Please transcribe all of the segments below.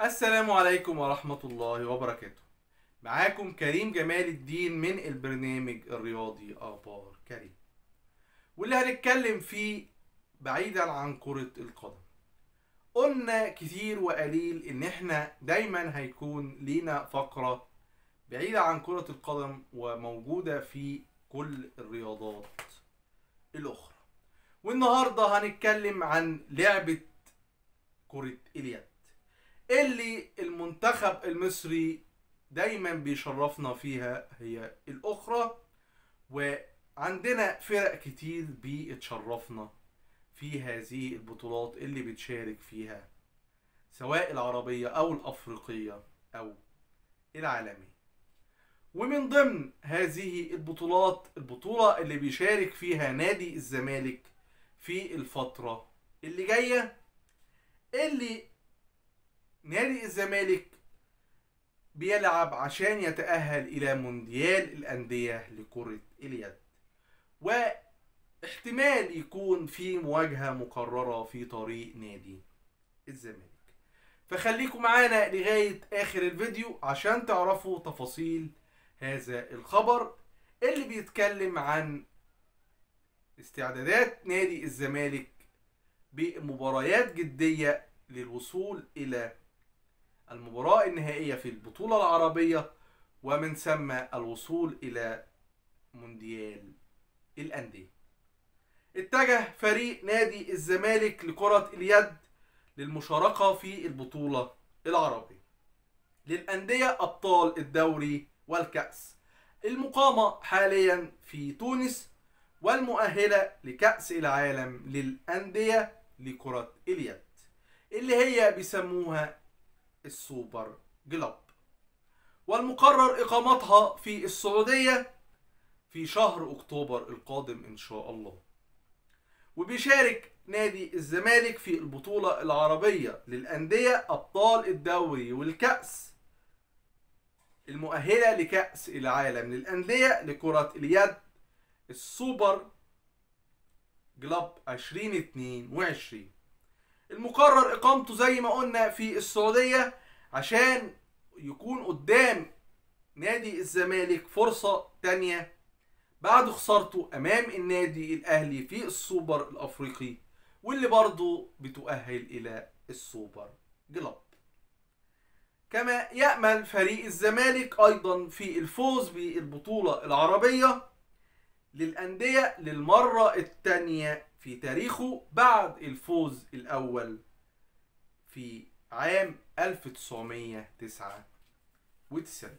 السلام عليكم ورحمة الله وبركاته معاكم كريم جمال الدين من البرنامج الرياضي آبار كريم واللي هنتكلم فيه بعيدا عن كرة القدم قلنا كتير وقليل ان احنا دايما هيكون لينا فقرة بعيدة عن كرة القدم وموجودة في كل الرياضات الأخرى والنهاردة هنتكلم عن لعبة كرة اليد اللي المنتخب المصري دايما بيشرفنا فيها هي الأخرى وعندنا فرق كتير بتشرفنا في هذه البطولات اللي بتشارك فيها سواء العربية أو الأفريقية أو العالمية ومن ضمن هذه البطولات البطولة اللي بيشارك فيها نادي الزمالك في الفترة اللي جاية اللي نادي الزمالك بيلعب عشان يتأهل إلى مونديال الأندية لكرة اليد واحتمال يكون في مواجهة مقررة في طريق نادي الزمالك فخليكم معانا لغاية آخر الفيديو عشان تعرفوا تفاصيل هذا الخبر اللي بيتكلم عن استعدادات نادي الزمالك بمباريات جدية للوصول إلى المباراة النهائية في البطولة العربية ومن ثم الوصول إلى مونديال الأندية اتجه فريق نادي الزمالك لكرة اليد للمشاركة في البطولة العربية للأندية أبطال الدوري والكأس المقامة حاليا في تونس والمؤهلة لكأس العالم للأندية لكرة اليد اللي هي بيسموها السوبر جلوب والمقرر إقامتها في السعودية في شهر أكتوبر القادم إن شاء الله وبيشارك نادي الزمالك في البطولة العربية للأندية أبطال الدوري والكأس المؤهلة لكأس العالم للأندية لكرة اليد السوبر جلوب 2022 المقرر اقامته زي ما قلنا في السعوديه عشان يكون قدام نادي الزمالك فرصه تانية بعد خسارته امام النادي الاهلي في السوبر الافريقي واللي برضه بتؤهل الى السوبر جلوب كما يأمل فريق الزمالك أيضا في الفوز بالبطولة العربية للأندية للمرة الثانية في تاريخه بعد الفوز الأول في عام 1999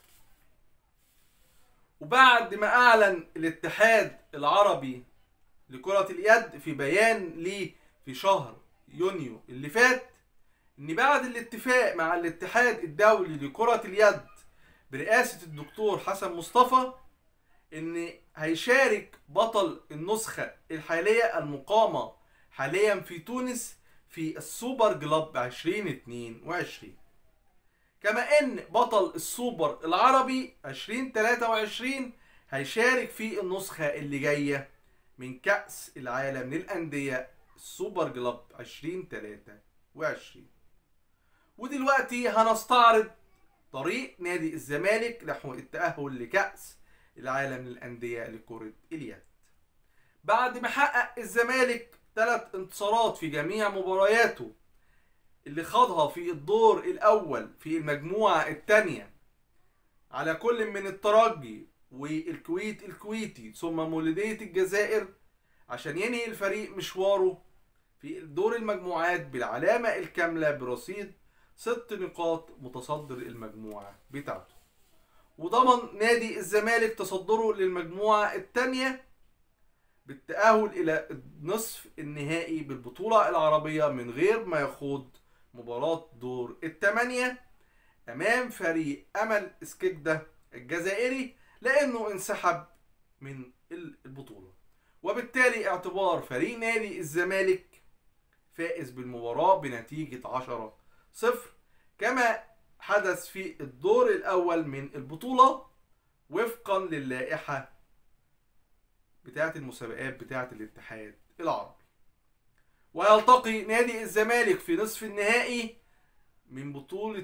وبعد ما أعلن الاتحاد العربي لكرة اليد في بيان ليه في شهر يونيو اللي فات إن بعد الاتفاق مع الاتحاد الدولي لكرة اليد برئاسة الدكتور حسن مصطفى ان هيشارك بطل النسخة الحالية المقامة حاليا في تونس في السوبر جلوب 2022 كما ان بطل السوبر العربي 2023 هيشارك في النسخة اللي جاية من كأس العالم للأندية السوبر جلوب 2023 ودلوقتي هنستعرض طريق نادي الزمالك نحو التأهل لكأس العالم للأندية لكرة اليد بعد ما حقق الزمالك ثلاث انتصارات في جميع مبارياته اللي خاضها في الدور الأول في المجموعة الثانية على كل من الترجي والكويت الكويتي ثم مولودية الجزائر عشان ينهي الفريق مشواره في دور المجموعات بالعلامة الكاملة برصيد ست نقاط متصدر المجموعة بتاعته وضمن نادي الزمالك تصدره للمجموعة الثانية بالتأهل إلى النصف النهائي بالبطولة العربية من غير ما يخوض مباراة دور الثمانية أمام فريق أمل اسكيكدا الجزائري لأنه انسحب من البطولة وبالتالي اعتبار فريق نادي الزمالك فائز بالمباراة بنتيجة 10 صفر كما حدث في الدور الأول من البطولة وفقا للائحة بتاعة المسابقات بتاعة الاتحاد العربي ويلتقي نادي الزمالك في نصف النهائي من بطولة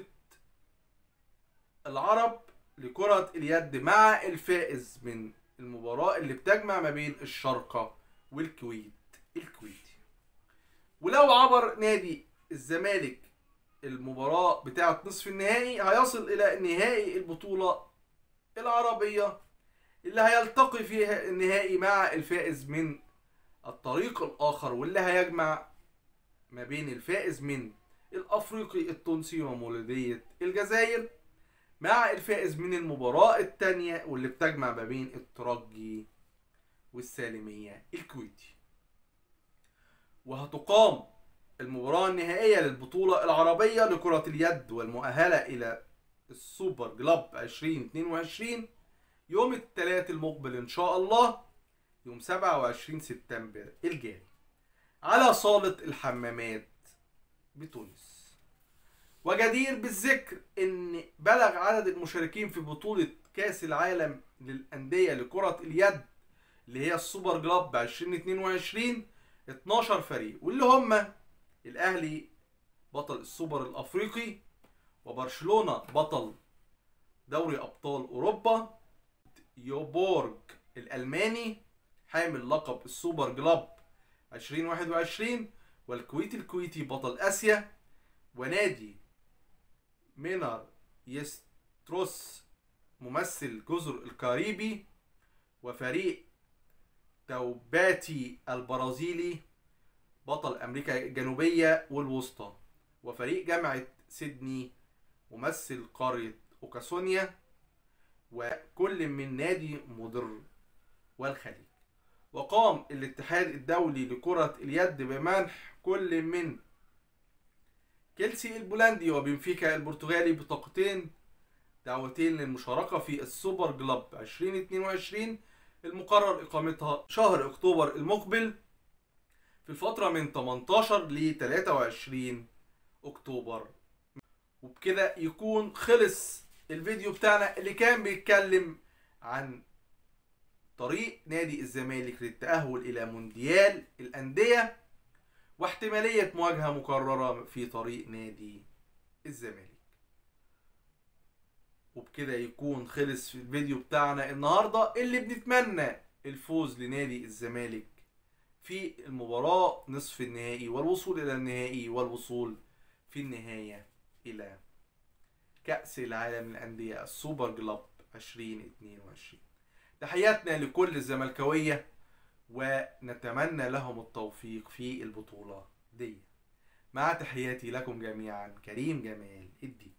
العرب لكرة اليد مع الفائز من المباراة اللي بتجمع ما بين الشارقة والكويت الكويتي ولو عبر نادي الزمالك المباراة بتاعة نصف النهائي هيصل إلى نهائي البطولة العربية اللي هيلتقي فيها النهائي مع الفائز من الطريق الآخر واللي هيجمع ما بين الفائز من الأفريقي التونسي ومولودية الجزائر مع الفائز من المباراة التانية واللي بتجمع ما بين الترجي والسالمية الكويتي وهتقام المباراة النهائية للبطولة العربية لكرة اليد والمؤهلة إلى السوبر جلوب 2022 يوم الثلاث المقبل إن شاء الله يوم 27 سبتمبر الجاري على صالة الحمامات بتونس وجدير بالذكر ان بلغ عدد المشاركين في بطولة كاس العالم للأندية لكرة اليد اللي هي السوبر جلوب 2022 12 فريق واللي هم الأهلي بطل السوبر الأفريقي وبرشلونة بطل دوري أبطال أوروبا يوبورج الألماني حامل لقب السوبر جلوب 2021 والكويت الكويتي بطل آسيا ونادي مينار يستروس ممثل جزر الكاريبي وفريق توباتي البرازيلي بطل أمريكا الجنوبية والوسطى وفريق جامعة سيدني ممثل قارة أوكاسونيا وكل من نادي مضر والخليج وقام الاتحاد الدولي لكرة اليد بمنح كل من كيلسي البولندي وبنفيكا البرتغالي بطاقتين دعوتين للمشاركة في السوبر جلوب 2022 المقرر إقامتها شهر أكتوبر المقبل في الفترة من 18 ل 23 أكتوبر وبكده يكون خلص الفيديو بتاعنا اللي كان بيتكلم عن طريق نادي الزمالك للتأهل إلى مونديال الأندية واحتمالية مواجهة مكررة في طريق نادي الزمالك وبكده يكون خلص في الفيديو بتاعنا النهاردة اللي بنتمنى الفوز لنادي الزمالك في المباراة نصف النهائي والوصول إلى النهائي والوصول في النهاية إلى كأس العالم للأندية السوبر جلوب 2022 تحياتنا لكل الزملكاوية ونتمنى لهم التوفيق في البطولة دي مع تحياتي لكم جميعا كريم جمال الدين